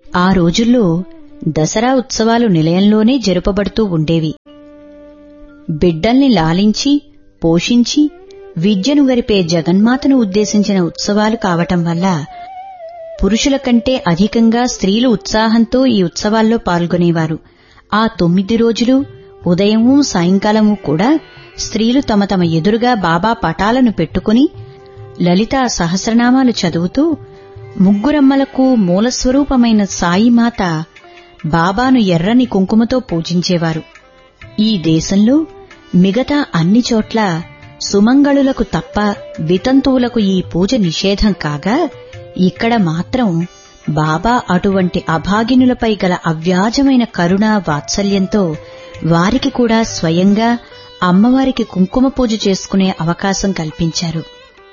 ఆ రోజుల్లో దసరా ఉత్సవాలు నిలయంలోనే జరుపబడుతూ ఉండేవి బిడ్డల్ని లాలించి పోషించి విద్యను గరిపే జగన్మాతను ఉద్దేశించిన ఉత్సవాలు కావటం వల్ల పురుషుల కంటే అధికంగా స్త్రీలు ఉత్సాహంతో ఈ ఉత్సవాల్లో పాల్గొనేవారు ఆ తొమ్మిది రోజులు ఉదయము సాయంకాలము కూడా స్త్రీలు తమ తమ ఎదురుగా బాబా పటాలను పెట్టుకుని లలితా సహస్రనామాలు చదువుతూ ముగ్గురమ్మలకు మూలస్వరూపమైన సాయిమాత బాబాను ఎర్రని కుంకుమతో పూజించేవారు ఈ దేశంలో మిగతా అన్ని చోట్ల సుమంగళులకు తప్ప వితంతువులకు ఈ పూజ నిషేధం కాగా ఇక్కడ మాత్రం బాబా అటువంటి అభాగినులపై గల అవ్యాజమైన కరుణ వాత్సల్యంతో వారికి కూడా స్వయంగా అమ్మవారికి కుంకుమ పూజ చేసుకునే అవకాశం కల్పించారు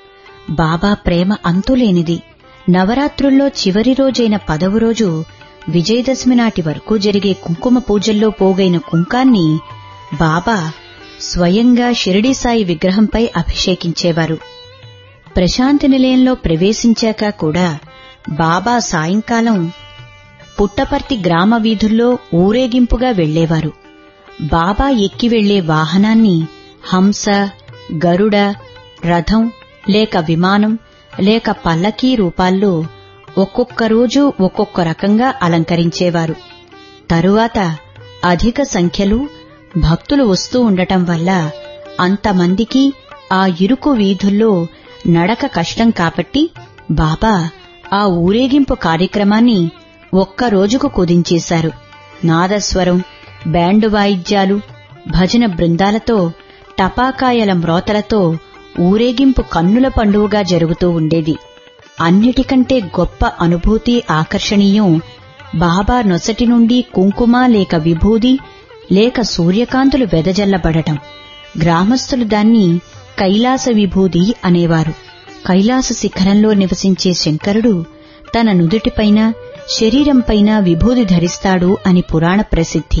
బాబా ప్రేమ అంతులేనిది నవరాత్రుల్లో చివరి రోజైన పదవ రోజు విజయదశమి నాటి వరకు జరిగే కుంకుమ పూజల్లో పోగైన కుంకాన్ని బాబా స్వయంగా షిరిడీ సాయి విగ్రహంపై అభిషేకించేవారు ప్రశాంతి నిలయంలో ప్రవేశించాక కూడా బాబా సాయంకాలం పుట్టపర్తి గ్రామ వీధుల్లో ఊరేగింపుగా వెళ్లేవారు బాబా ఎక్కి వెళ్లే వాహనాన్ని హంస గరుడ రథం లేక విమానం లేక పల్లకీ రూపాల్లో ఒక్కొక్క రోజు ఒక్కొక్క రకంగా అలంకరించేవారు తరువాత అధిక సంఖ్యలో భక్తులు వస్తూ ఉండటం వల్ల అంతమందికి ఆ ఇరుకు వీధుల్లో నడక కష్టం కాబట్టి బాబా ఆ ఊరేగింపు కార్యక్రమాన్ని ఒక్క రోజుకు కుదించేశారు నాదస్వరం బ్యాండు వాయిద్యాలు భజన బృందాలతో టపాకాయల మ్రోతలతో ఊరేగింపు కన్నుల పండువగా జరుగుతూ ఉండేది అన్నిటికంటే గొప్ప అనుభూతి ఆకర్షణీయం బాబా నొసటి నుండి కుంకుమ లేక విభూది లేక సూర్యకాంతులు వెదజల్లబడటం గ్రామస్తులు దాన్ని కైలాస విభూది అనేవారు కైలాస శిఖరంలో నివసించే శంకరుడు తన నుదుటిపైన శరీరంపైన విభూది ధరిస్తాడు అని పురాణ ప్రసిద్ధి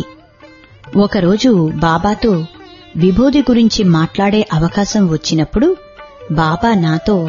ఒకరోజు బాబాతో విభూది గురించి మాట్లాడే అవకాశం వచ్చినప్పుడు బాబా నాతో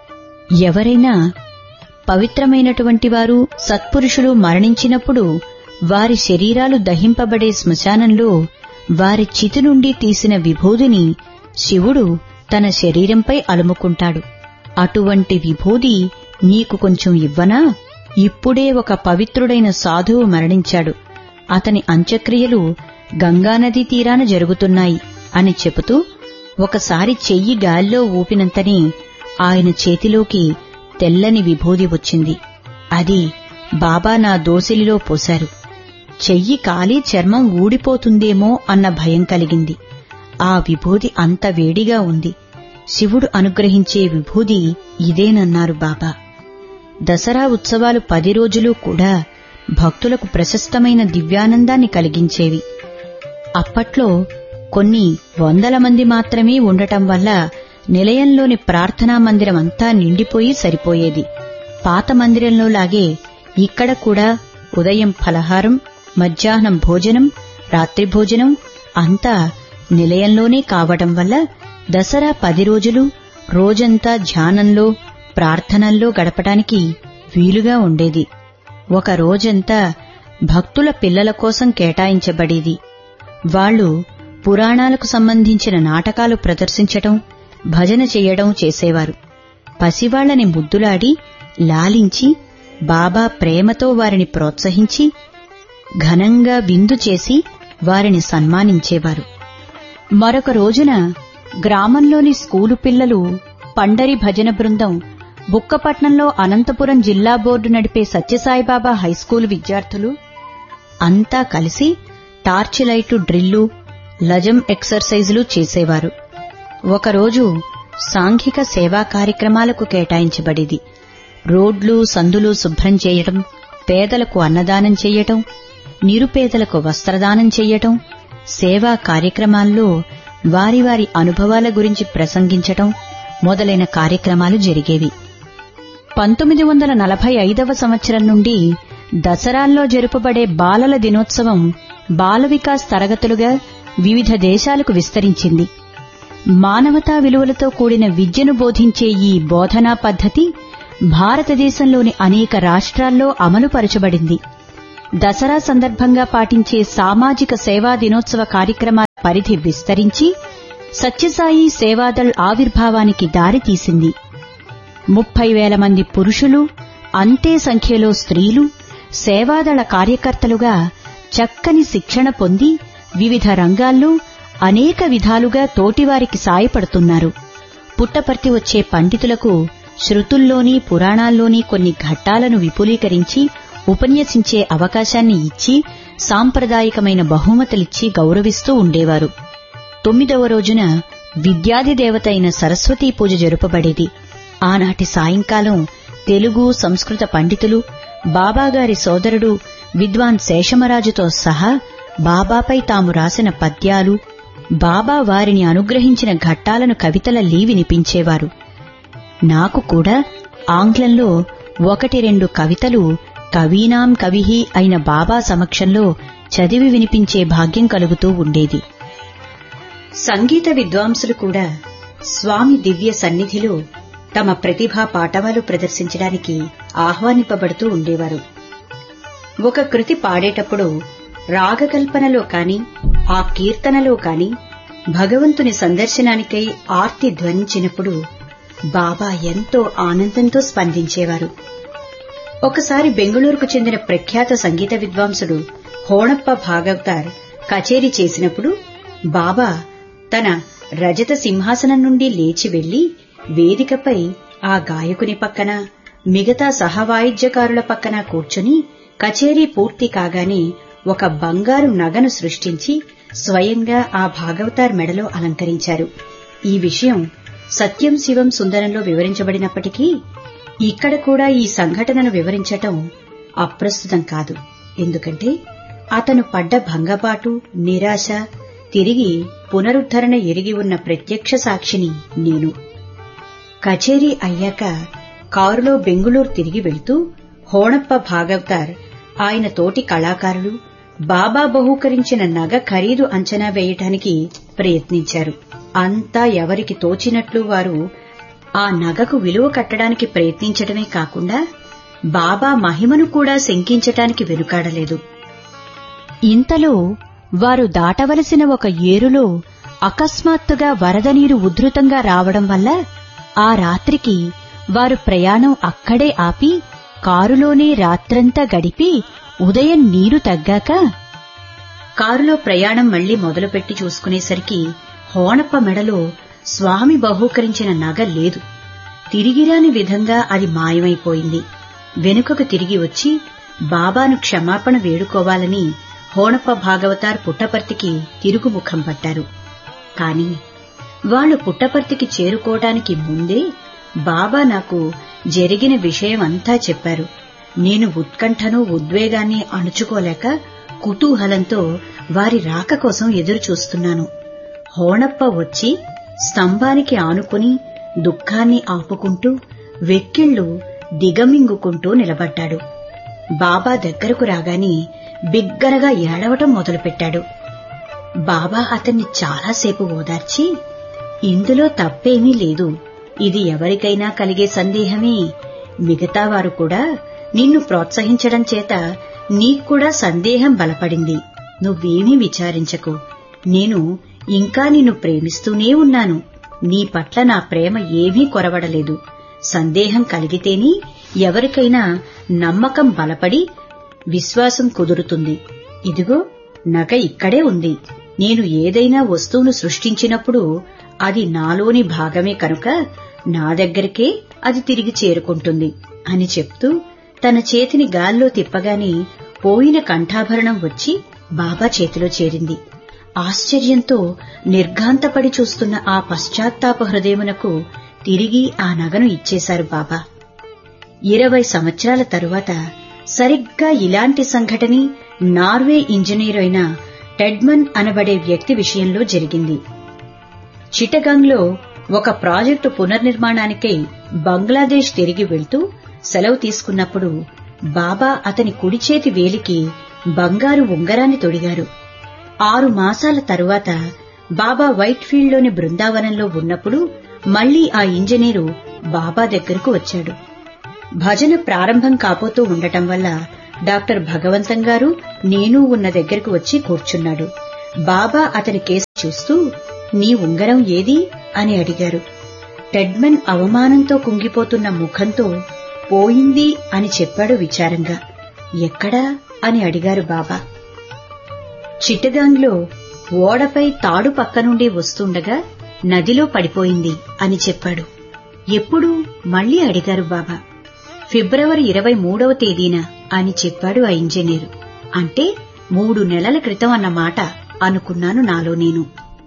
ఎవరైనా పవిత్రమైనటువంటి వారు సత్పురుషులు మరణించినప్పుడు వారి శరీరాలు దహింపబడే శ్మశానంలో వారి చితి నుండి తీసిన విభూదిని శివుడు తన శరీరంపై అలుముకుంటాడు అటువంటి విభూది నీకు కొంచెం ఇవ్వనా ఇప్పుడే ఒక పవిత్రుడైన సాధువు మరణించాడు అతని అంత్యక్రియలు గంగానదీ తీరాన జరుగుతున్నాయి అని చెబుతూ ఒకసారి చెయ్యి గాల్లో ఊపినంతనే ఆయన చేతిలోకి తెల్లని విభూది వచ్చింది అది బాబా నా దోసిలిలో పోశారు చెయ్యి కాలి చర్మం ఊడిపోతుందేమో అన్న భయం కలిగింది ఆ విభూది అంత వేడిగా ఉంది శివుడు అనుగ్రహించే విభూది ఇదేనన్నారు బాబా దసరా ఉత్సవాలు పది రోజులు కూడా భక్తులకు ప్రశస్తమైన దివ్యానందాన్ని కలిగించేవి అప్పట్లో కొన్ని వందల మంది మాత్రమే ఉండటం వల్ల నిలయంలోని ప్రార్థనా మందిరం అంతా నిండిపోయి సరిపోయేది పాత మందిరంలో లాగే ఇక్కడ కూడా ఉదయం ఫలహారం మధ్యాహ్నం భోజనం రాత్రి భోజనం అంతా నిలయంలోనే కావటం వల్ల దసరా పది రోజులు రోజంతా ధ్యానంలో ప్రార్థనల్లో గడపడానికి వీలుగా ఉండేది ఒక రోజంతా భక్తుల పిల్లల కోసం కేటాయించబడేది వాళ్లు పురాణాలకు సంబంధించిన నాటకాలు ప్రదర్శించటం భజన చెయ్యడం చేసేవారు పసివాళ్లని ముద్దులాడి లాలించి బాబా ప్రేమతో వారిని ప్రోత్సహించి ఘనంగా విందు చేసి వారిని సన్మానించేవారు మరొక రోజున గ్రామంలోని స్కూలు పిల్లలు పండరి భజన బృందం బుక్కపట్నంలో అనంతపురం జిల్లా బోర్డు నడిపే సత్యసాయిబాబా హైస్కూలు విద్యార్థులు అంతా కలిసి టార్చ్ లైటు డ్రిల్లు లజం ఎక్సర్సైజులు చేసేవారు ఒకరోజు సాంఘిక సేవా కార్యక్రమాలకు కేటాయించబడేది రోడ్లు సందులు శుభ్రం చేయటం పేదలకు అన్నదానం చెయ్యటం నిరుపేదలకు వస్త్రదానం చెయ్యటం సేవా కార్యక్రమాల్లో వారి వారి అనుభవాల గురించి ప్రసంగించటం మొదలైన కార్యక్రమాలు జరిగేవి పంతొమ్మిది వందల నలభై ఐదవ సంవత్సరం నుండి దసరాల్లో జరుపబడే బాలల దినోత్సవం బాల వికాస్ తరగతులుగా వివిధ దేశాలకు విస్తరించింది మానవతా విలువలతో కూడిన విద్యను బోధించే ఈ బోధనా పద్ధతి భారతదేశంలోని అనేక రాష్ట్రాల్లో అమలుపరచబడింది దసరా సందర్భంగా పాటించే సామాజిక సేవా దినోత్సవ కార్యక్రమాల పరిధి విస్తరించి సత్యసాయి సేవాదళ్ ఆవిర్భావానికి దారితీసింది ముప్పై వేల మంది పురుషులు అంతే సంఖ్యలో స్త్రీలు సేవాదళ కార్యకర్తలుగా చక్కని శిక్షణ పొంది వివిధ రంగాల్లో అనేక విధాలుగా తోటివారికి సాయపడుతున్నారు పుట్టపర్తి వచ్చే పండితులకు శృతుల్లోని పురాణాల్లోని కొన్ని ఘట్టాలను విపులీకరించి ఉపన్యసించే అవకాశాన్ని ఇచ్చి సాంప్రదాయకమైన బహుమతులిచ్చి గౌరవిస్తూ ఉండేవారు తొమ్మిదవ రోజున విద్యాది దేవత అయిన సరస్వతీ పూజ జరుపబడేది ఆనాటి సాయంకాలం తెలుగు సంస్కృత పండితులు బాబాగారి సోదరుడు విద్వాన్ శేషమరాజుతో సహా బాబాపై తాము రాసిన పద్యాలు బాబా వారిని అనుగ్రహించిన ఘట్టాలను కవితలల్లీ వినిపించేవారు నాకు కూడా ఆంగ్లంలో ఒకటి రెండు కవితలు కవీనాం కవిహి అయిన బాబా సమక్షంలో చదివి వినిపించే భాగ్యం కలుగుతూ ఉండేది సంగీత విద్వాంసులు కూడా స్వామి దివ్య సన్నిధిలో తమ ప్రతిభా పాటవాలు ప్రదర్శించడానికి ఆహ్వానింపబడుతూ ఉండేవారు ఒక కృతి పాడేటప్పుడు రాగకల్పనలో కాని ఆ కీర్తనలో కాని భగవంతుని సందర్శనానికై ఆర్తి ధ్వనించినప్పుడు బాబా ఎంతో ఆనందంతో స్పందించేవారు ఒకసారి బెంగుళూరుకు చెందిన ప్రఖ్యాత సంగీత విద్వాంసుడు హోణప్ప భాగవతార్ కచేరీ చేసినప్పుడు బాబా తన రజత సింహాసనం నుండి లేచి వెళ్లి వేదికపై ఆ గాయకుని పక్కన మిగతా సహవాయిద్యకారుల పక్కన కూర్చుని కచేరీ పూర్తి కాగానే ఒక బంగారు నగను సృష్టించి స్వయంగా ఆ భాగవతార్ మెడలో అలంకరించారు ఈ విషయం సత్యం శివం సుందరంలో వివరించబడినప్పటికీ ఇక్కడ కూడా ఈ సంఘటనను వివరించటం అప్రస్తుతం కాదు ఎందుకంటే అతను పడ్డ భంగపాటు నిరాశ తిరిగి పునరుద్ధరణ ఎరిగి ఉన్న ప్రత్యక్ష సాక్షిని నేను కచేరీ అయ్యాక కారులో బెంగుళూరు తిరిగి వెళ్తూ హోణప్ప భాగవతార్ ఆయన తోటి కళాకారులు బాబా బహూకరించిన నగ ఖరీదు అంచనా వేయటానికి ప్రయత్నించారు అంతా ఎవరికి తోచినట్లు వారు ఆ నగకు విలువ కట్టడానికి ప్రయత్నించడమే కాకుండా బాబా మహిమను కూడా శంకించటానికి వెనుకాడలేదు ఇంతలో వారు దాటవలసిన ఒక ఏరులో అకస్మాత్తుగా వరద నీరు ఉధృతంగా రావడం వల్ల ఆ రాత్రికి వారు ప్రయాణం అక్కడే ఆపి కారులోనే రాత్రంతా గడిపి ఉదయం నీరు తగ్గాక కారులో ప్రయాణం మళ్లీ మొదలుపెట్టి చూసుకునేసరికి హోణప్ప మెడలో స్వామి బహూకరించిన నగ లేదు తిరిగిరాని విధంగా అది మాయమైపోయింది వెనుకకు తిరిగి వచ్చి బాబాను క్షమాపణ వేడుకోవాలని హోణప్ప భాగవతార్ పుట్టపర్తికి తిరుగుముఖం పట్టారు కాని వాళ్లు పుట్టపర్తికి చేరుకోవడానికి ముందే బాబా నాకు జరిగిన విషయమంతా చెప్పారు నేను ఉత్కంఠను ఉద్వేగాన్ని అణుచుకోలేక కుతూహలంతో వారి రాక కోసం ఎదురు చూస్తున్నాను హోణప్ప వచ్చి స్తంభానికి ఆనుకుని దుఃఖాన్ని ఆపుకుంటూ వెక్కిళ్లు దిగమింగుకుంటూ నిలబడ్డాడు బాబా దగ్గరకు రాగానే బిగ్గరగా ఏడవటం మొదలుపెట్టాడు బాబా అతన్ని చాలాసేపు ఓదార్చి ఇందులో తప్పేమీ లేదు ఇది ఎవరికైనా కలిగే సందేహమే మిగతా వారు కూడా నిన్ను ప్రోత్సహించడం చేత నీక్కూడా సందేహం బలపడింది నువ్వేమీ విచారించకు నేను ఇంకా నిన్ను ప్రేమిస్తూనే ఉన్నాను నీ పట్ల నా ప్రేమ ఏమీ కొరవడలేదు సందేహం కలిగితేనే ఎవరికైనా నమ్మకం బలపడి విశ్వాసం కుదురుతుంది ఇదిగో నగ ఇక్కడే ఉంది నేను ఏదైనా వస్తువును సృష్టించినప్పుడు అది నాలోని భాగమే కనుక నా దగ్గరికే అది తిరిగి చేరుకుంటుంది అని చెప్తూ తన చేతిని గాల్లో తిప్పగానే పోయిన కంఠాభరణం వచ్చి బాబా చేతిలో చేరింది ఆశ్చర్యంతో నిర్ఘాంతపడి చూస్తున్న ఆ పశ్చాత్తాప హృదయమునకు తిరిగి ఆ నగను ఇచ్చేశారు బాబా ఇరవై సంవత్సరాల తరువాత సరిగ్గా ఇలాంటి సంఘటనే నార్వే ఇంజనీర్ అయిన టెడ్మన్ అనబడే వ్యక్తి విషయంలో జరిగింది చిటగంగ్లో ఒక ప్రాజెక్టు పునర్నిర్మాణానికై బంగ్లాదేశ్ తిరిగి వెళ్తూ సెలవు తీసుకున్నప్పుడు బాబా అతని కుడి చేతి వేలికి బంగారు ఉంగరాన్ని తొడిగారు ఆరు మాసాల తరువాత బాబా వైట్ఫీల్డ్లోని బృందావనంలో ఉన్నప్పుడు మళ్లీ ఆ ఇంజనీరు బాబా దగ్గరకు వచ్చాడు భజన ప్రారంభం కాబోతూ ఉండటం వల్ల డాక్టర్ భగవంతం గారు నేను ఉన్న దగ్గరకు వచ్చి కూర్చున్నాడు బాబా అతని కేసు చూస్తూ నీ ఉంగరం ఏది అని అడిగారు టెడ్మన్ అవమానంతో కుంగిపోతున్న ముఖంతో పోయింది అని చెప్పాడు విచారంగా ఎక్కడా అని అడిగారు బాబా చిట్టగాంగ్లో ఓడపై తాడు పక్క నుండి వస్తుండగా నదిలో పడిపోయింది అని చెప్పాడు ఎప్పుడు మళ్లీ అడిగారు బాబా ఫిబ్రవరి ఇరవై మూడవ తేదీన అని చెప్పాడు ఆ ఇంజనీరు అంటే మూడు నెలల క్రితం అన్నమాట అనుకున్నాను నాలో నేను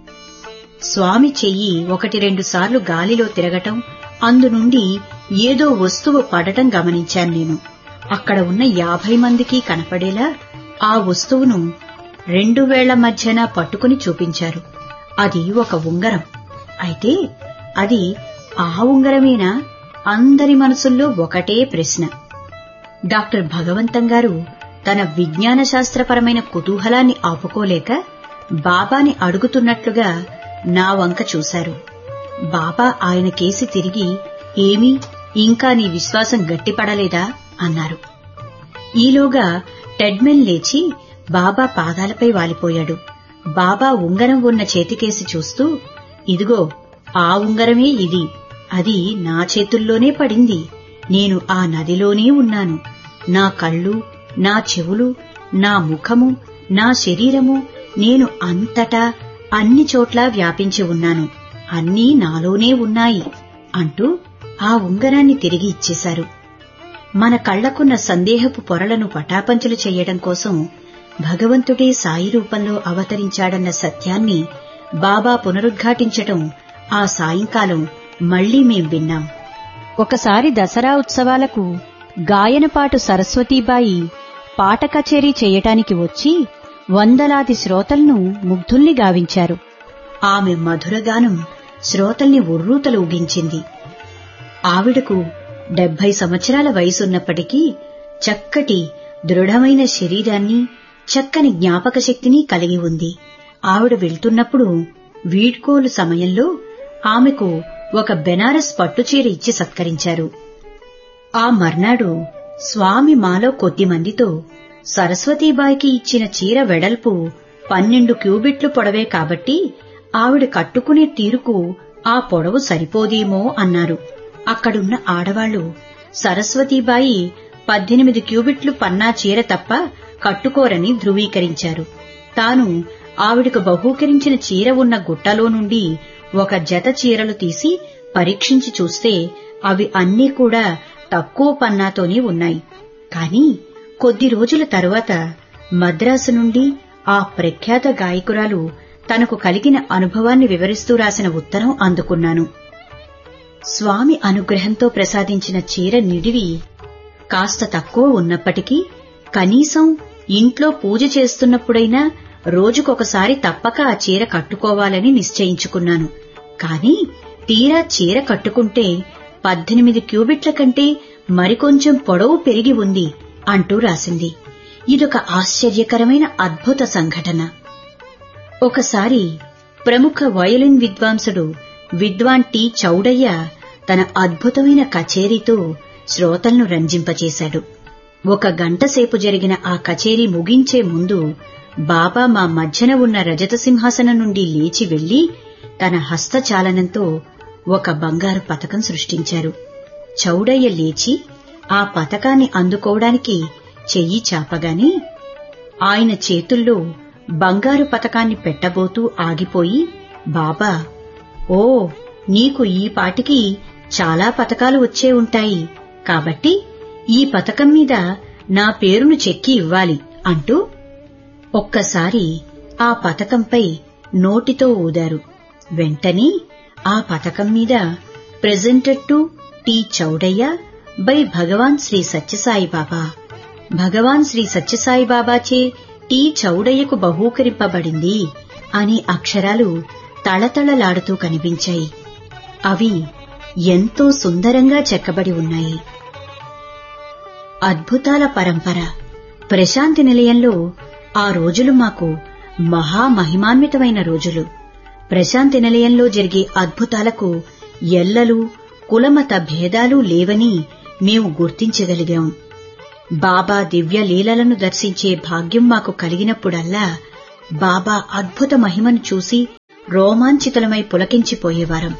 స్వామి చెయ్యి ఒకటి రెండు సార్లు గాలిలో తిరగటం అందు నుండి ఏదో వస్తువు పడటం గమనించాను నేను అక్కడ ఉన్న యాభై మందికి కనపడేలా ఆ వస్తువును రెండు వేళ్ల మధ్యన పట్టుకుని చూపించారు అది ఒక ఉంగరం అయితే అది ఆ ఉంగరమేనా అందరి మనసుల్లో ఒకటే ప్రశ్న డాక్టర్ భగవంతం గారు తన విజ్ఞాన శాస్త్రపరమైన కుతూహలాన్ని ఆపుకోలేక బాబాని అడుగుతున్నట్లుగా నా వంక చూశారు బాబా ఆయన కేసి తిరిగి ఏమీ ఇంకా నీ విశ్వాసం గట్టిపడలేదా అన్నారు ఈలోగా టెడ్మెన్ లేచి బాబా పాదాలపై వాలిపోయాడు బాబా ఉంగరం ఉన్న చేతికేసి చూస్తూ ఇదిగో ఆ ఉంగరమే ఇది అది నా చేతుల్లోనే పడింది నేను ఆ నదిలోనే ఉన్నాను నా కళ్ళు నా చెవులు నా ముఖము నా శరీరము నేను అంతటా అన్ని చోట్ల వ్యాపించి ఉన్నాను అన్నీ నాలోనే ఉన్నాయి అంటూ ఆ ఉంగరాన్ని తిరిగి ఇచ్చేశారు మన కళ్లకున్న సందేహపు పొరలను పటాపంచలు చెయ్యడం కోసం భగవంతుడే సాయి రూపంలో అవతరించాడన్న సత్యాన్ని బాబా పునరుద్ఘాటించటం ఆ సాయంకాలం మళ్లీ మేం విన్నాం ఒకసారి దసరా ఉత్సవాలకు గాయనపాటు సరస్వతీబాయి పాట కచేరీ చేయటానికి వచ్చి వందలాది శ్రోతలను ముగ్ధుల్ని గావించారు ఆమె మధురగానం శ్రోతల్ని ఉర్రూతలు ఊగించింది ఆవిడకు డెబ్బై సంవత్సరాల వయసున్నప్పటికీ చక్కటి దృఢమైన శరీరాన్ని చక్కని జ్ఞాపక శక్తిని కలిగి ఉంది ఆవిడ వెళ్తున్నప్పుడు వీడ్కోలు సమయంలో ఆమెకు ఒక బెనారస్ పట్టుచీర ఇచ్చి సత్కరించారు ఆ మర్నాడు స్వామి మాలో కొద్ది మందితో సరస్వతీబాయికి ఇచ్చిన చీర వెడల్పు పన్నెండు క్యూబిట్లు పొడవే కాబట్టి ఆవిడ కట్టుకునే తీరుకు ఆ పొడవు సరిపోదేమో అన్నారు అక్కడున్న ఆడవాళ్లు సరస్వతీబాయి పద్దెనిమిది క్యూబిట్లు పన్నా చీర తప్ప కట్టుకోరని ధృవీకరించారు తాను ఆవిడకు బహూకరించిన చీర ఉన్న గుట్టలో నుండి ఒక జత చీరలు తీసి పరీక్షించి చూస్తే అవి అన్నీ కూడా తక్కువ పన్నాతోనే ఉన్నాయి కాని కొద్ది రోజుల తరువాత మద్రాసు నుండి ఆ ప్రఖ్యాత గాయకురాలు తనకు కలిగిన అనుభవాన్ని వివరిస్తూ రాసిన ఉత్తరం అందుకున్నాను స్వామి అనుగ్రహంతో ప్రసాదించిన చీర నిడివి కాస్త తక్కువ ఉన్నప్పటికీ కనీసం ఇంట్లో పూజ చేస్తున్నప్పుడైనా రోజుకొకసారి తప్పక ఆ చీర కట్టుకోవాలని నిశ్చయించుకున్నాను కాని తీరా చీర కట్టుకుంటే పద్దెనిమిది క్యూబిట్ల కంటే మరికొంచెం పొడవు పెరిగి ఉంది అంటూ రాసింది ఇదొక ఆశ్చర్యకరమైన అద్భుత సంఘటన ఒకసారి ప్రముఖ వయలిన్ విద్వాంసుడు విద్వాన్ టి చౌడయ్య తన అద్భుతమైన కచేరీతో శ్రోతలను రంజింపచేశాడు ఒక గంట సేపు జరిగిన ఆ కచేరీ ముగించే ముందు బాబా మా మధ్యన ఉన్న రజత సింహాసనం నుండి లేచి వెళ్లి తన హస్తచాలనంతో ఒక బంగారు పతకం సృష్టించారు చౌడయ్య లేచి ఆ పతకాన్ని అందుకోవడానికి చెయ్యి చాపగాని ఆయన చేతుల్లో బంగారు పతకాన్ని పెట్టబోతూ ఆగిపోయి బాబా ఓ నీకు ఈ పాటికి చాలా పతకాలు వచ్చే ఉంటాయి కాబట్టి ఈ పతకం మీద నా పేరును చెక్కి ఇవ్వాలి అంటూ ఒక్కసారి ఆ పతకంపై నోటితో ఊదారు వెంటనే ఆ పతకం మీద presented to T Chowdaiah by Bhagwan Sri Sathya Sai Bhagwan Sri Sathya Sai T చౌడయ్యకు బహూకరింపబడింది అనే అక్షరాలు తళతళలాడుతూ కనిపించాయి అవి ఎంతో సుందరంగా చెక్కబడి ఉన్నాయి అద్భుతాల పరంపర ప్రశాంతి నిలయంలో ఆ రోజులు మాకు మహామహిమాన్వితమైన రోజులు ప్రశాంతి నిలయంలో జరిగే అద్భుతాలకు ఎల్లలు కులమత భేదాలు లేవని మేము గుర్తించగలిగాం బాబా దివ్య లీలలను దర్శించే భాగ్యం మాకు కలిగినప్పుడల్లా బాబా అద్భుత మహిమను చూసి రోమాంచితులమై పులకించిపోయేవారం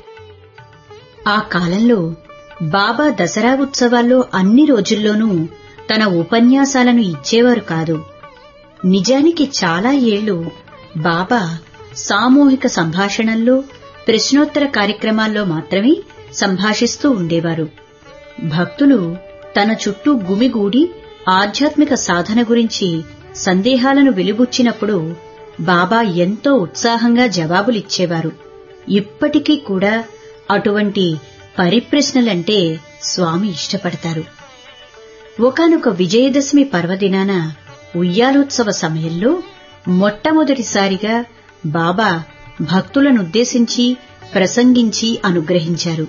ఆ కాలంలో బాబా దసరా ఉత్సవాల్లో అన్ని రోజుల్లోనూ తన ఉపన్యాసాలను ఇచ్చేవారు కాదు నిజానికి చాలా ఏళ్లు బాబా సామూహిక సంభాషణల్లో ప్రశ్నోత్తర కార్యక్రమాల్లో మాత్రమే సంభాషిస్తూ ఉండేవారు భక్తులు తన చుట్టూ గుమిగూడి ఆధ్యాత్మిక సాధన గురించి సందేహాలను వెలిబుచ్చినప్పుడు బాబా ఎంతో ఉత్సాహంగా జవాబులిచ్చేవారు ఇప్పటికీ కూడా అటువంటి పరిప్రశ్నలంటే స్వామి ఇష్టపడతారు ఒకనొక విజయదశమి పర్వదినాన ఉయ్యాలోత్సవ సమయంలో మొట్టమొదటిసారిగా బాబా భక్తులనుద్దేశించి ప్రసంగించి అనుగ్రహించారు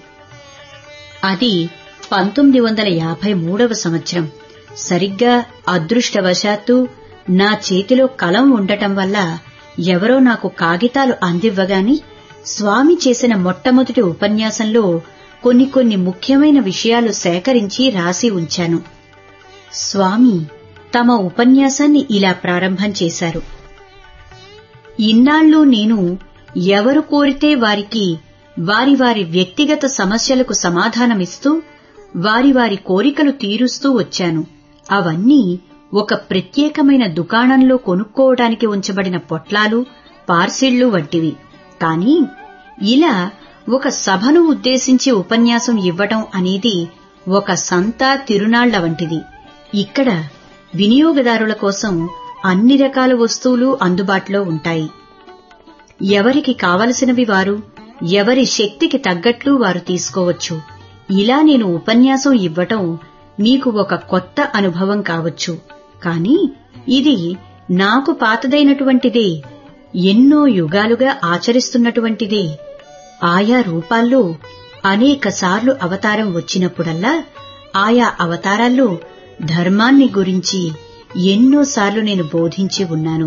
అది పంతొమ్మిది వందల యాభై మూడవ సంవత్సరం సరిగ్గా అదృష్టవశాత్తు నా చేతిలో కలం ఉండటం వల్ల ఎవరో నాకు కాగితాలు అందివ్వగాని స్వామి చేసిన మొట్టమొదటి ఉపన్యాసంలో కొన్ని కొన్ని ముఖ్యమైన విషయాలు సేకరించి రాసి ఉంచాను స్వామి తమ ఉపన్యాసాన్ని ఇలా ప్రారంభం చేశారు ఇన్నాళ్ళు నేను ఎవరు కోరితే వారికి వారి వారి వ్యక్తిగత సమస్యలకు సమాధానమిస్తూ వారి వారి కోరికలు తీరుస్తూ వచ్చాను అవన్నీ ఒక ప్రత్యేకమైన దుకాణంలో కొనుక్కోవడానికి ఉంచబడిన పొట్లాలు పార్సిళ్లు వంటివి కాని ఇలా ఒక సభను ఉద్దేశించి ఉపన్యాసం ఇవ్వటం అనేది ఒక సంతా తిరునాళ్ల వంటిది ఇక్కడ వినియోగదారుల కోసం అన్ని రకాల వస్తువులు అందుబాటులో ఉంటాయి ఎవరికి కావలసినవి వారు ఎవరి శక్తికి తగ్గట్లు వారు తీసుకోవచ్చు ఇలా నేను ఉపన్యాసం ఇవ్వటం మీకు ఒక కొత్త అనుభవం కావచ్చు కాని ఇది నాకు పాతదైనటువంటిదే ఎన్నో యుగాలుగా ఆచరిస్తున్నటువంటిదే ఆయా రూపాల్లో అనేకసార్లు అవతారం వచ్చినప్పుడల్లా ఆయా అవతారాల్లో ధర్మాన్ని గురించి ఎన్నోసార్లు నేను బోధించి ఉన్నాను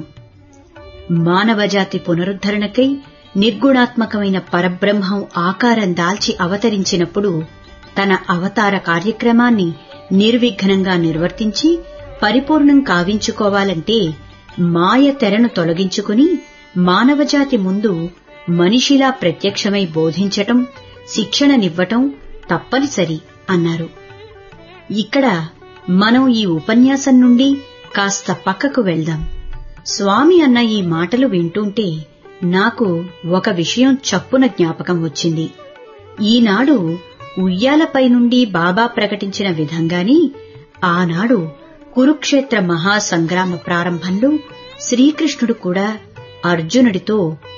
మానవజాతి పునరుద్ధరణకై నిర్గుణాత్మకమైన పరబ్రహ్మం ఆకారం దాల్చి అవతరించినప్పుడు తన అవతార కార్యక్రమాన్ని నిర్విఘ్నంగా నిర్వర్తించి పరిపూర్ణం కావించుకోవాలంటే మాయ తెరను తొలగించుకుని మానవజాతి ముందు మనిషిలా ప్రత్యక్షమై బోధించటం శిక్షణనివ్వటం తప్పనిసరి అన్నారు ఇక్కడ మనం ఈ ఉపన్యాసం నుండి కాస్త పక్కకు వెళ్దాం స్వామి అన్న ఈ మాటలు వింటుంటే నాకు ఒక విషయం చప్పున జ్ఞాపకం వచ్చింది ఈనాడు ఉయ్యాలపై నుండి బాబా ప్రకటించిన విధంగానే ఆనాడు కురుక్షేత్ర మహాసంగ్రామ ప్రారంభంలో శ్రీకృష్ణుడు కూడా అర్జునుడితో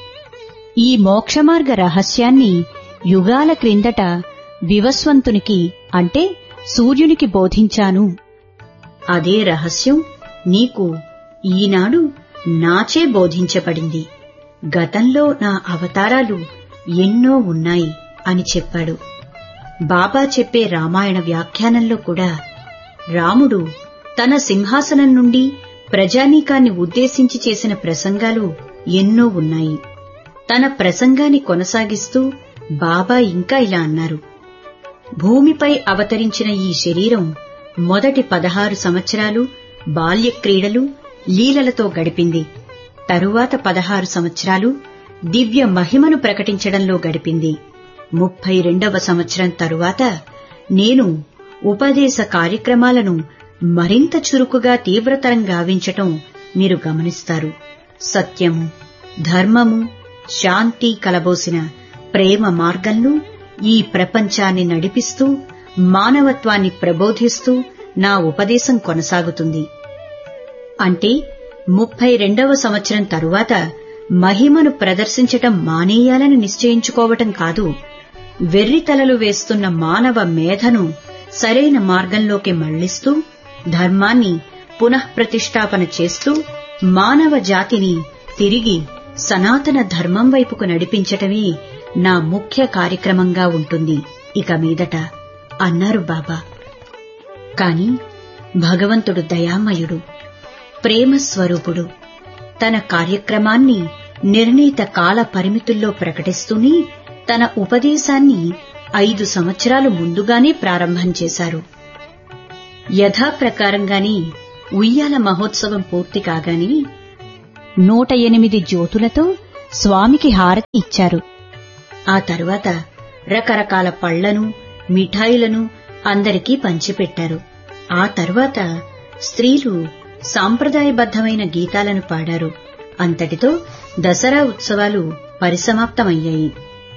ఈ మోక్షమార్గ రహస్యాన్ని యుగాల క్రిందట వివస్వంతునికి అంటే సూర్యునికి బోధించాను అదే రహస్యం నీకు ఈనాడు నాచే బోధించబడింది గతంలో నా అవతారాలు ఎన్నో ఉన్నాయి అని చెప్పాడు బాబా చెప్పే రామాయణ వ్యాఖ్యానంలో కూడా రాముడు తన సింహాసనం నుండి ప్రజానీకాన్ని ఉద్దేశించి చేసిన ప్రసంగాలు ఎన్నో ఉన్నాయి తన ప్రసంగాన్ని కొనసాగిస్తూ బాబా ఇంకా ఇలా అన్నారు భూమిపై అవతరించిన ఈ శరీరం మొదటి పదహారు సంవత్సరాలు బాల్యక్రీడలు లీలలతో గడిపింది తరువాత పదహారు సంవత్సరాలు దివ్య మహిమను ప్రకటించడంలో గడిపింది ముప్పై రెండవ సంవత్సరం తరువాత నేను ఉపదేశ కార్యక్రమాలను మరింత చురుకుగా తీవ్రతరం గావించటం మీరు గమనిస్తారు సత్యము ధర్మము శాంతి కలబోసిన ప్రేమ మార్గంలో ఈ ప్రపంచాన్ని నడిపిస్తూ మానవత్వాన్ని ప్రబోధిస్తూ నా ఉపదేశం కొనసాగుతుంది అంటే ముప్పై రెండవ సంవత్సరం తరువాత మహిమను ప్రదర్శించటం మానేయాలని నిశ్చయించుకోవటం కాదు వెర్రితలలు వేస్తున్న మానవ మేధను సరైన మార్గంలోకి మళ్లిస్తూ ధర్మాన్ని పునఃప్రతిష్ఠాపన చేస్తూ మానవ జాతిని తిరిగి సనాతన ధర్మం వైపుకు నడిపించటమే నా ముఖ్య కార్యక్రమంగా ఉంటుంది ఇక మీదట అన్నారు బాబా కాని భగవంతుడు దయామయుడు ప్రేమస్వరూపుడు తన కార్యక్రమాన్ని నిర్ణీత కాల పరిమితుల్లో ప్రకటిస్తూనే తన ఉపదేశాన్ని ఐదు సంవత్సరాలు ముందుగానే ప్రారంభం చేశారు యథాప్రకారంగాని ఉయ్యాల మహోత్సవం పూర్తి కాగాని నూట ఎనిమిది జ్యోతులతో స్వామికి హారతి ఇచ్చారు ఆ తరువాత రకరకాల పళ్లను మిఠాయిలను అందరికీ పంచిపెట్టారు ఆ తరువాత స్త్రీలు సాంప్రదాయబద్ధమైన గీతాలను పాడారు అంతటితో దసరా ఉత్సవాలు పరిసమాప్తమయ్యాయి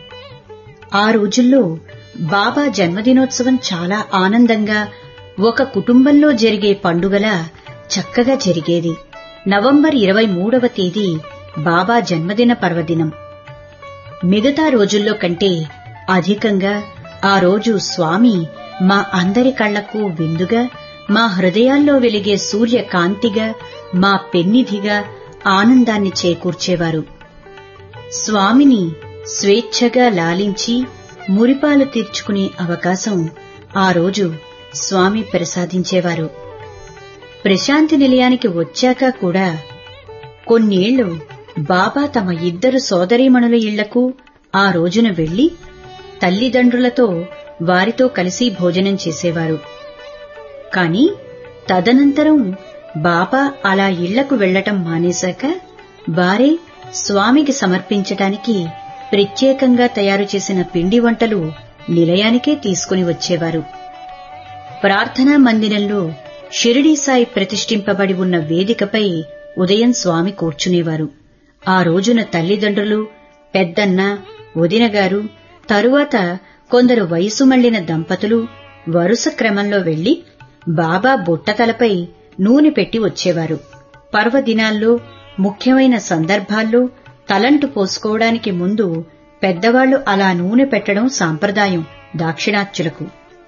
ఆ రోజుల్లో బాబా జన్మదినోత్సవం చాలా ఆనందంగా ఒక కుటుంబంలో జరిగే పండుగలా చక్కగా జరిగేది నవంబర్ ఇరవై మూడవ తేదీ బాబా జన్మదిన పర్వదినం మిగతా రోజుల్లో కంటే అధికంగా ఆ రోజు స్వామి మా అందరి కళ్లకు విందుగా మా హృదయాల్లో వెలిగే సూర్యకాంతిగా మా పెన్నిధిగా ఆనందాన్ని చేకూర్చేవారు స్వామిని స్వేచ్ఛగా లాలించి మురిపాలు తీర్చుకునే అవకాశం ఆ రోజు స్వామి ప్రసాదించేవారు ప్రశాంతి నిలయానికి వచ్చాక కూడా కొన్నేళ్లు బాబా తమ ఇద్దరు సోదరీమణుల ఇళ్లకు ఆ రోజున వెళ్లి తల్లిదండ్రులతో వారితో కలిసి భోజనం చేసేవారు కాని తదనంతరం బాబా అలా ఇళ్లకు వెళ్లటం మానేశాక వారే స్వామికి సమర్పించటానికి ప్రత్యేకంగా తయారు చేసిన పిండి వంటలు నిలయానికే తీసుకుని వచ్చేవారు ప్రార్థనా మందిరంలో షిరిడీ సాయి ప్రతిష్ఠింపబడి ఉన్న వేదికపై ఉదయం స్వామి కూర్చునేవారు ఆ రోజున తల్లిదండ్రులు పెద్దన్న వదినగారు తరువాత కొందరు వయసు మళ్లిన దంపతులు వరుస క్రమంలో వెళ్లి బాబా బుట్టతలపై నూనె పెట్టి వచ్చేవారు పర్వదినాల్లో ముఖ్యమైన సందర్భాల్లో తలంటు పోసుకోవడానికి ముందు పెద్దవాళ్లు అలా నూనె పెట్టడం సాంప్రదాయం దాక్షిణాత్యులకు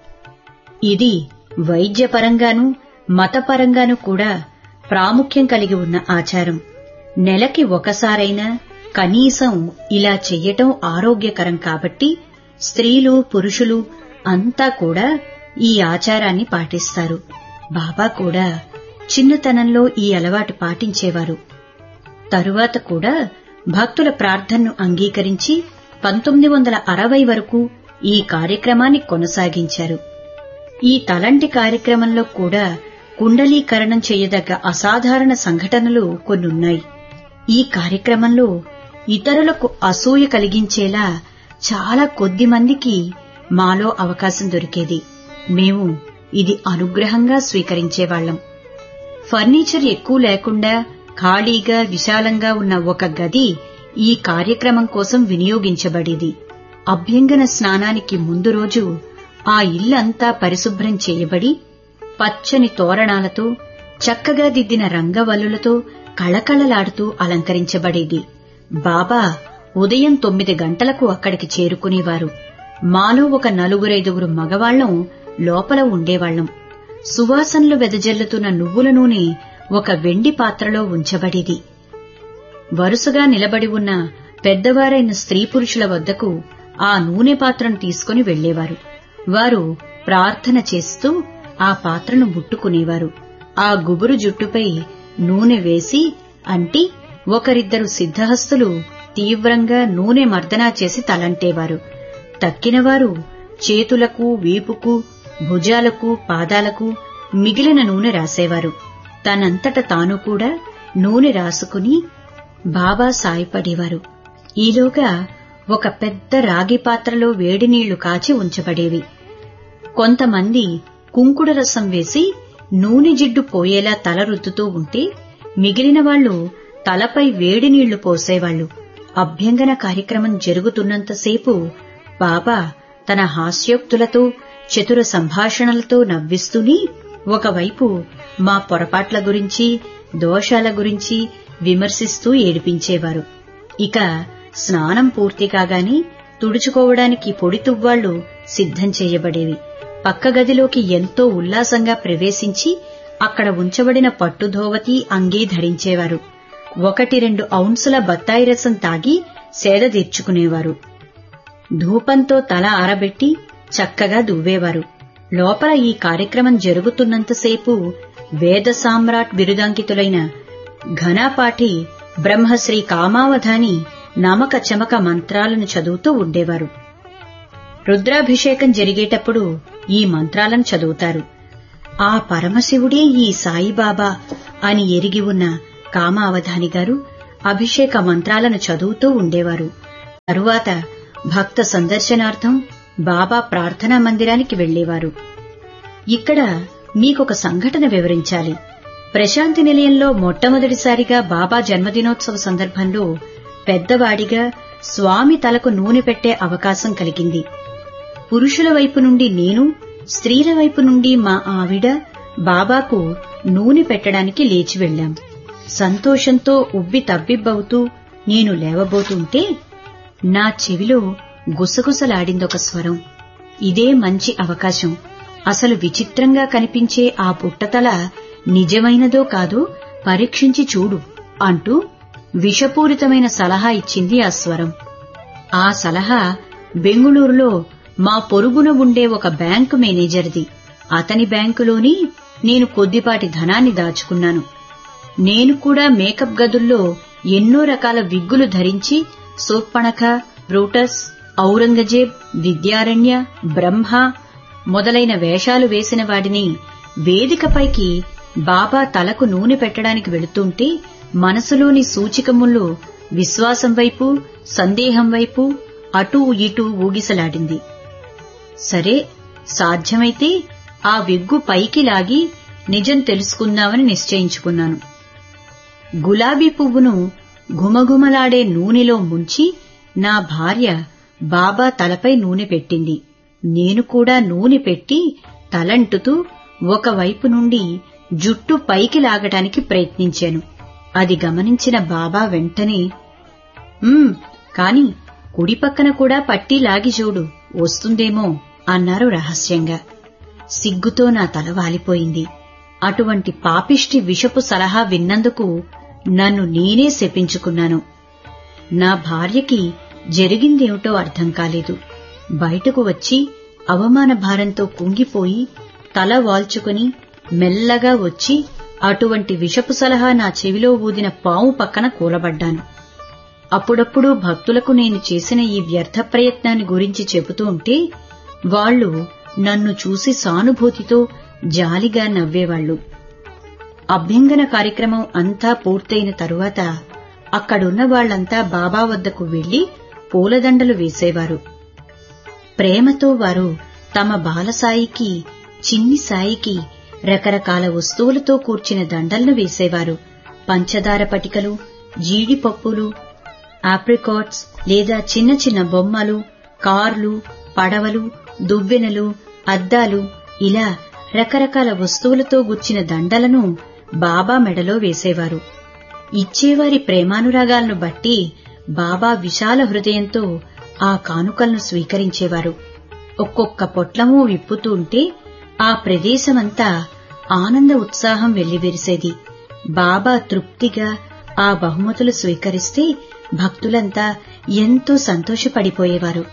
ఇది వైద్యపరంగానూ మతపరంగానూ కూడా ప్రాముఖ్యం కలిగి ఉన్న ఆచారం నెలకి ఒకసారైనా కనీసం ఇలా చెయ్యటం ఆరోగ్యకరం కాబట్టి స్త్రీలు పురుషులు అంతా కూడా ఈ ఆచారాన్ని పాటిస్తారు బాబా కూడా చిన్నతనంలో ఈ అలవాటు పాటించేవారు తరువాత కూడా భక్తుల ప్రార్థనను అంగీకరించి పంతొమ్మిది వందల అరవై వరకు ఈ కార్యక్రమాన్ని కొనసాగించారు ఈ తలంటి కార్యక్రమంలో కూడా కుండలీకరణం చేయదగ్గ అసాధారణ సంఘటనలు కొన్నున్నాయి ఈ కార్యక్రమంలో ఇతరులకు అసూయ కలిగించేలా చాలా కొద్ది మందికి మాలో అవకాశం దొరికేది మేము ఇది అనుగ్రహంగా స్వీకరించేవాళ్లం ఫర్నిచర్ ఎక్కువ లేకుండా ఖాళీగా విశాలంగా ఉన్న ఒక గది ఈ కార్యక్రమం కోసం వినియోగించబడేది అభ్యంగన స్నానానికి ముందు రోజు ఆ ఇల్లంతా పరిశుభ్రం చేయబడి పచ్చని తోరణాలతో చక్కగా దిద్దిన రంగవల్లులతో కళకళలాడుతూ అలంకరించబడేది బాబా ఉదయం తొమ్మిది గంటలకు అక్కడికి చేరుకునేవారు మాలో ఒక నలుగురైదుగురు మగవాళ్లం లోపల ఉండేవాళ్లం సువాసనలు వెదజల్లుతున్న నువ్వుల నూనె ఒక వెండి పాత్రలో ఉంచబడేది వరుసగా నిలబడి ఉన్న పెద్దవారైన స్త్రీ పురుషుల వద్దకు ఆ నూనె పాత్రను తీసుకుని వెళ్లేవారు వారు ప్రార్థన చేస్తూ ఆ పాత్రను ముట్టుకునేవారు ఆ గుబురు జుట్టుపై నూనె వేసి అంటి ఒకరిద్దరు సిద్ధహస్తులు తీవ్రంగా నూనె మర్దనా చేసి తలంటేవారు తక్కినవారు చేతులకు వీపుకు భుజాలకు పాదాలకు మిగిలిన నూనె రాసేవారు తనంతట తాను కూడా నూనె రాసుకుని బాబా సాయపడేవారు ఈలోగా ఒక పెద్ద రాగి పాత్రలో వేడి నీళ్లు కాచి ఉంచబడేవి కొంతమంది కుంకుడ రసం వేసి నూనె జిడ్డు పోయేలా తల రుద్దుతూ ఉంటే మిగిలిన వాళ్లు తలపై వేడి నీళ్లు పోసేవాళ్లు అభ్యంగన కార్యక్రమం జరుగుతున్నంతసేపు బాబా తన హాస్యోక్తులతో చతుర సంభాషణలతో నవ్విస్తూనే ఒకవైపు మా పొరపాట్ల గురించి దోషాల గురించి విమర్శిస్తూ ఏడిపించేవారు ఇక స్నానం పూర్తి కాగానే తుడుచుకోవడానికి పొడి తువ్వాళ్లు సిద్ధం చేయబడేవి పక్క గదిలోకి ఎంతో ఉల్లాసంగా ప్రవేశించి అక్కడ ఉంచబడిన పట్టుధోవతి అంగీ ధరించేవారు ఒకటి రెండు ఔన్సుల బత్తాయి రసం తాగి సేద తీర్చుకునేవారు ధూపంతో తల ఆరబెట్టి చక్కగా దువ్వేవారు లోపల ఈ కార్యక్రమం జరుగుతున్నంతసేపు వేద సామ్రాట్ బిరుదాంకితులైన ఘనాపాఠి బ్రహ్మశ్రీ కామావధాని నమక చమక మంత్రాలను చదువుతూ ఉండేవారు రుద్రాభిషేకం జరిగేటప్పుడు ఈ మంత్రాలను చదువుతారు ఆ పరమశివుడే ఈ సాయిబాబా అని ఎరిగి ఉన్న కామావధాని గారు అభిషేక మంత్రాలను చదువుతూ ఉండేవారు తరువాత భక్త సందర్శనార్థం బాబా ప్రార్థనా మందిరానికి వెళ్లేవారు ఇక్కడ మీకొక సంఘటన వివరించాలి ప్రశాంతి నిలయంలో మొట్టమొదటిసారిగా బాబా జన్మదినోత్సవ సందర్భంలో పెద్దవాడిగా స్వామి తలకు నూనె పెట్టే అవకాశం కలిగింది పురుషుల వైపు నుండి నేను స్త్రీల వైపు నుండి మా ఆవిడ బాబాకు నూనె పెట్టడానికి లేచి వెళ్లాం సంతోషంతో ఉబ్బి తబ్బిబ్బవుతూ నేను లేవబోతుంటే నా చెవిలో గుసగుసలాడిందొక స్వరం ఇదే మంచి అవకాశం అసలు విచిత్రంగా కనిపించే ఆ పుట్టతల నిజమైనదో కాదో పరీక్షించి చూడు అంటూ విషపూరితమైన సలహా ఇచ్చింది ఆ స్వరం ఆ సలహా బెంగుళూరులో మా పొరుగున ఉండే ఒక బ్యాంకు మేనేజర్ది అతని బ్యాంకులోని నేను కొద్దిపాటి ధనాన్ని దాచుకున్నాను నేను కూడా మేకప్ గదుల్లో ఎన్నో రకాల విగ్గులు ధరించి సోప్పణక బ్రూటస్ ఔరంగజేబ్ విద్యారణ్య బ్రహ్మ మొదలైన వేషాలు వేసిన వాడిని వేదికపైకి బాబా తలకు నూనె పెట్టడానికి వెళుతుంటే మనసులోని సూచికముల్లో విశ్వాసం వైపు సందేహం వైపు అటూ ఇటూ ఊగిసలాడింది సరే సాధ్యమైతే ఆ విగ్గు పైకి లాగి నిజం తెలుసుకుందామని నిశ్చయించుకున్నాను గులాబీ పువ్వును ఘుమఘుమలాడే నూనెలో ముంచి నా భార్య బాబా తలపై నూనె పెట్టింది నేను కూడా నూనె పెట్టి తలంటుతూ ఒకవైపు నుండి జుట్టు పైకి లాగటానికి ప్రయత్నించాను అది గమనించిన బాబా వెంటనే "ఉమ్, కాని కుడి పక్కన కూడా పట్టి లాగి చూడు వస్తుందేమో అన్నారు రహస్యంగా సిగ్గుతో నా తల వాలిపోయింది అటువంటి పాపిష్టి విషపు సలహా విన్నందుకు నన్ను నేనే శపించుకున్నాను నా భార్యకి జరిగిందేమిటో అర్థం కాలేదు బయటకు వచ్చి అవమాన భారంతో కుంగిపోయి తల వాల్చుకుని మెల్లగా వచ్చి అటువంటి విషపు సలహా నా చెవిలో ఊదిన పాము పక్కన కూలబడ్డాను అప్పుడప్పుడు భక్తులకు నేను చేసిన ఈ వ్యర్థ ప్రయత్నాన్ని గురించి చెబుతూ ఉంటే వాళ్ళు నన్ను చూసి సానుభూతితో జాలిగా నవ్వేవాళ్లు అభ్యంగన కార్యక్రమం అంతా పూర్తయిన తరువాత అక్కడున్న వాళ్లంతా బాబా వద్దకు వెళ్లి పూలదండలు వేసేవారు ప్రేమతో వారు తమ బాలసాయికి చిన్ని సాయికి రకరకాల వస్తువులతో కూర్చిన దండలను వేసేవారు పంచదార పటికలు జీడిపప్పులు ఆప్రికాట్స్ లేదా చిన్న చిన్న బొమ్మలు కార్లు పడవలు దువ్వెనలు అద్దాలు ఇలా రకరకాల వస్తువులతో గుచ్చిన దండలను బాబా మెడలో వేసేవారు ఇచ్చేవారి ప్రేమానురాగాలను బట్టి బాబా విశాల హృదయంతో ఆ కానుకలను స్వీకరించేవారు ఒక్కొక్క పొట్లము విప్పుతూ ఉంటే ఆ ప్రదేశమంతా ఆనంద ఉత్సాహం వెల్లివిరిసేది బాబా తృప్తిగా ఆ బహుమతులు స్వీకరిస్తే భక్తులంతా ఎంతో సంతోషపడిపోయేవారు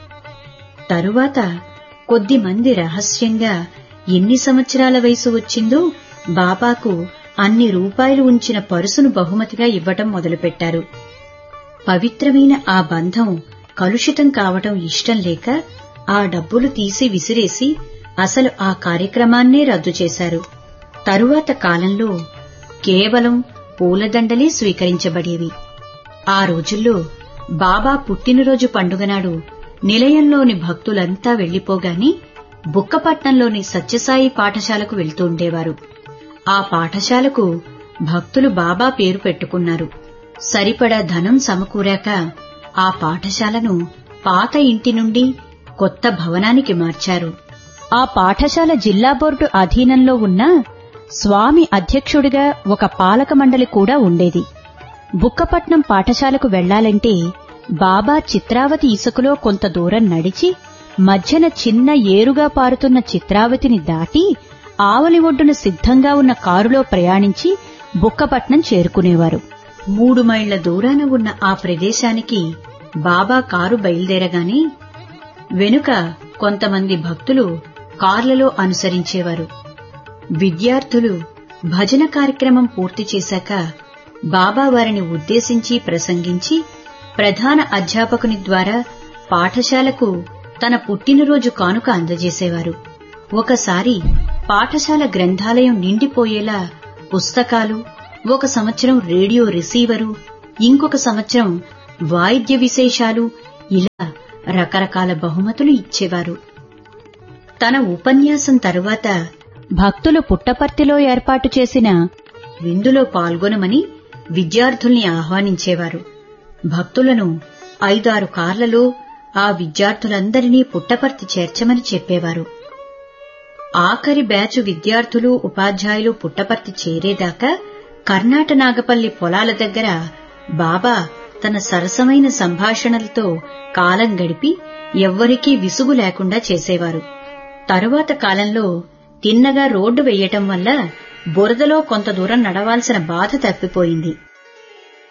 తరువాత కొద్దిమంది రహస్యంగా ఎన్ని సంవత్సరాల వయసు వచ్చిందో బాబాకు అన్ని రూపాయలు ఉంచిన పరుసును బహుమతిగా ఇవ్వటం మొదలుపెట్టారు పవిత్రమైన ఆ బంధం కలుషితం కావటం ఇష్టం లేక ఆ డబ్బులు తీసి విసిరేసి అసలు ఆ కార్యక్రమాన్నే రద్దు చేశారు తరువాత కాలంలో కేవలం పూలదండలే స్వీకరించబడేవి ఆ రోజుల్లో బాబా పుట్టినరోజు పండుగనాడు నిలయంలోని భక్తులంతా వెళ్లిపోగాని బుక్కపట్నంలోని సత్యసాయి పాఠశాలకు వెళ్తుండేవారు ఆ పాఠశాలకు భక్తులు బాబా పేరు పెట్టుకున్నారు సరిపడా ధనం సమకూరాక ఆ పాఠశాలను పాత ఇంటి నుండి కొత్త భవనానికి మార్చారు ఆ పాఠశాల జిల్లా బోర్డు అధీనంలో ఉన్న స్వామి అధ్యక్షుడిగా ఒక పాలక మండలి కూడా ఉండేది బుక్కపట్నం పాఠశాలకు వెళ్లాలంటే బాబా చిత్రావతి ఇసుకలో కొంత దూరం నడిచి మధ్యన చిన్న ఏరుగా పారుతున్న చిత్రావతిని దాటి ఆవలి ఒడ్డున సిద్ధంగా ఉన్న కారులో ప్రయాణించి బుక్కపట్నం చేరుకునేవారు మూడు మైళ్ల దూరాన ఉన్న ఆ ప్రదేశానికి బాబా కారు బయలుదేరగానే వెనుక కొంతమంది భక్తులు కార్లలో అనుసరించేవారు విద్యార్థులు భజన కార్యక్రమం పూర్తి చేశాక బాబా వారిని ఉద్దేశించి ప్రసంగించి ప్రధాన అధ్యాపకుని ద్వారా పాఠశాలకు తన పుట్టినరోజు కానుక అందజేసేవారు ఒకసారి పాఠశాల గ్రంథాలయం నిండిపోయేలా పుస్తకాలు ఒక సంవత్సరం రేడియో రిసీవరు ఇంకొక సంవత్సరం వాయిద్య విశేషాలు ఇలా రకరకాల బహుమతులు ఇచ్చేవారు తన ఉపన్యాసం తరువాత భక్తులు పుట్టపర్తిలో ఏర్పాటు చేసిన విందులో పాల్గొనమని విద్యార్థుల్ని ఆహ్వానించేవారు భక్తులను ఐదారు కార్లలో ఆ విద్యార్థులందరినీ పుట్టపర్తి చేర్చమని చెప్పేవారు ఆఖరి బ్యాచు విద్యార్థులు ఉపాధ్యాయులు పుట్టపర్తి చేరేదాకా కర్ణాట నాగపల్లి పొలాల దగ్గర బాబా తన సరసమైన సంభాషణలతో కాలం గడిపి ఎవ్వరికీ విసుగు లేకుండా చేసేవారు తరువాత కాలంలో తిన్నగా రోడ్డు వెయ్యటం వల్ల బురదలో కొంత దూరం నడవాల్సిన బాధ తప్పిపోయింది